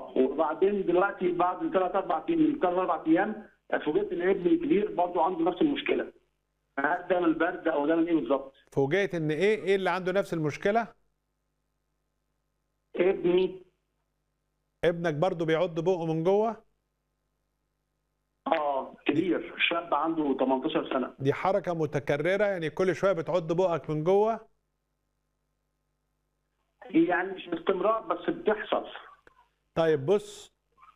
اه وبعدين دلوقتي بعد ثلاث اربع ايام من ثلاث اربع ايام فوجئت ان ابني الكبير برضه عنده نفس المشكله هل ده من البرد او ده من ايه بالظبط؟ فوجئت ان ايه ايه اللي عنده نفس المشكله ابني ابنك برضو بيعض بقه من جوه اه كبير شاب عنده 18 سنه دي حركه متكرره يعني كل شويه بتعض بقك من جوه يعني مش باستمرار بس بتحصل طيب بص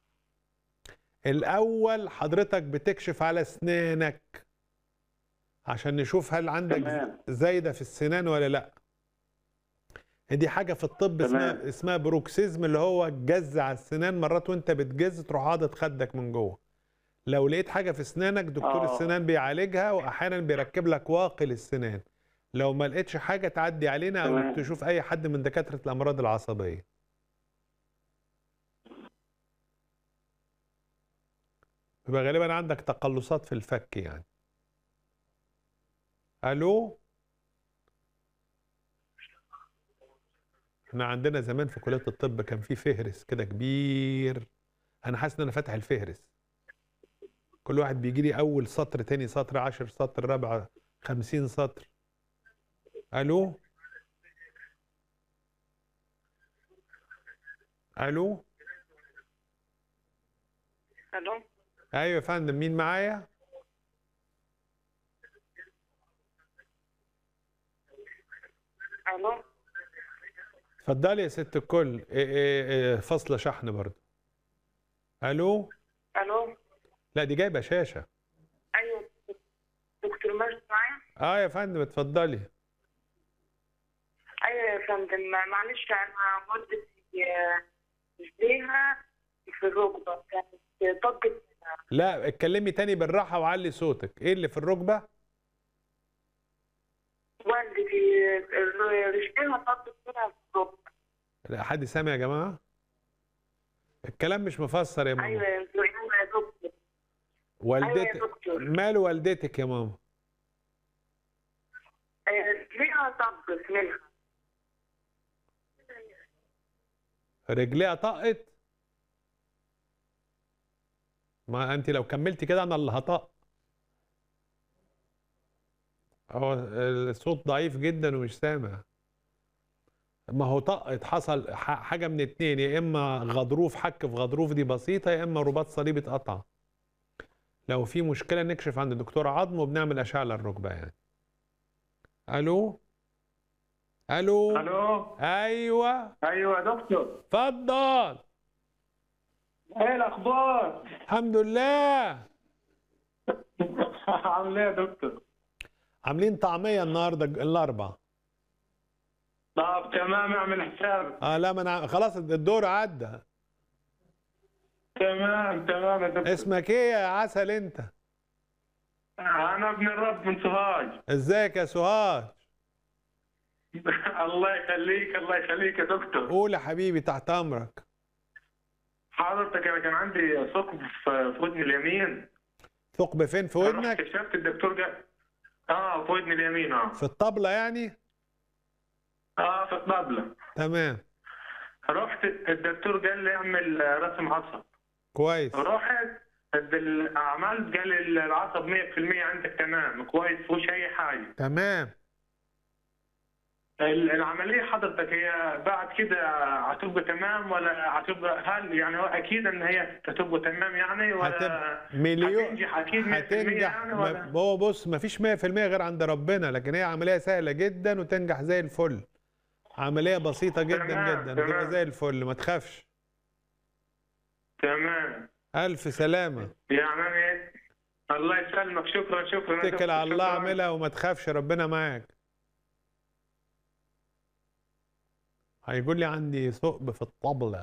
الاول حضرتك بتكشف على اسنانك عشان نشوف هل عندك تمام. زايده في السنان ولا لا دي حاجه في الطب اسمها تمام. اسمها بروكسيزم اللي هو جز على السنان مرات وانت بتجز تروح عاضد خدك من جوه لو لقيت حاجه في اسنانك دكتور آه. السنان بيعالجها واحيانا بيركب لك واقي للسنان لو ما لقيتش حاجه تعدي علينا او تمام. تشوف اي حد من دكاتره الامراض العصبيه يبقى غالبا عندك تقلصات في الفك يعني الو احنا عندنا زمان في كليه الطب كان في فهرس كده كبير انا حاسس ان انا فاتح الفهرس كل واحد بيجي لي اول سطر تاني سطر عشر سطر رابع خمسين سطر الو الو الو ايوه يا فندم مين معايا الو اتفضلي يا ست الكل إيه إيه إيه فاصله شحن برضه الو الو لا دي جايبه شاشه ايوه دكتور مجد معايا اه يا فندم اتفضلي ايوه يا فندم معلش انا والدتي آه، رجليها في الركبه كانت طقت لا اتكلمي تاني بالراحه وعلي صوتك ايه اللي في الركبه والدتي آه، رجليها طقت منها في الركبه لا حد سامع يا جماعه الكلام مش مفسر يا ايوه ماما يا دكتور ايوه يا دكتور والدتك دكتور. مال والدتك يا ماما آه، رجليها طقت منها رجليها طقت ما انت لو كملتي كده انا اللي هطق هو الصوت ضعيف جدا ومش سامع ما هو طقت حصل ح- حاجه من اتنين يا اما غضروف حك في غضروف دي بسيطه يا اما رباط صليبي اتقطع لو في مشكله نكشف عند دكتور عظم وبنعمل اشعه للركبه يعني الو الو الو ايوه ايوه يا دكتور اتفضل ايه الاخبار؟ الحمد لله عامل ايه يا دكتور؟ عاملين طعميه النهارده ج- الاربع طب تمام اعمل حساب اه لا ما انا خلاص الدور عدى تمام تمام يا دكتور اسمك ايه يا عسل انت انا ابن الرب من سوهاج ازيك يا سوهاج الله يخليك الله يخليك يا دكتور قول يا حبيبي تحت امرك حضرتك انا كان عندي ثقب في في ودني اليمين ثقب فين في رحت ودنك كشفت الدكتور قال اه في ودني اليمين اه في الطبله يعني اه في الطبلة تمام رحت الدكتور قال لي اعمل رسم عصب كويس رحت ال- عملت قال لي العصب 100% عندك تمام كويس مفيهوش اي حاجه تمام ال- العمليه حضرتك هي بعد كده هتبقى تمام ولا هتبقى هل يعني هو اكيد ان هي هتبقى تمام يعني ولا هتبقى مليون هتنجح اكيد 100% هتنجح يعني ما- ولا هو بص ما فيش 100% غير عند ربنا لكن هي عمليه سهله جدا وتنجح زي الفل عمليه بسيطه جدا تمام، جدا وتبقى تمام. زي الفل ما تخافش تمام الف سلامه يعني أنا الله يسلمك شكرا شكرا يا اتكل دكتور، على الله شكراً. اعملها وما تخافش ربنا معاك هيقول لي عندي ثقب في الطبلة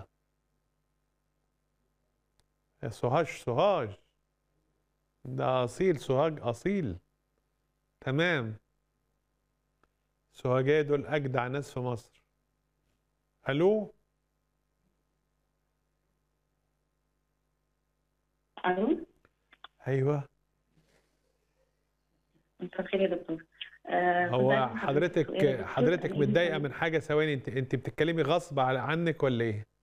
يا سوهاج سوهاج ده أصيل سوهاج أصيل تمام سوهاجية دول أجدع ناس في مصر ألو الو أيوه مساء الخير يا دكتور آه، كنت هو عايزة أسأل حضرتك سؤال يا دكتور. حضرتك متضايقة من حاجة ثواني أنت أنت بتتكلمي غصب على- عنك ولا إيه؟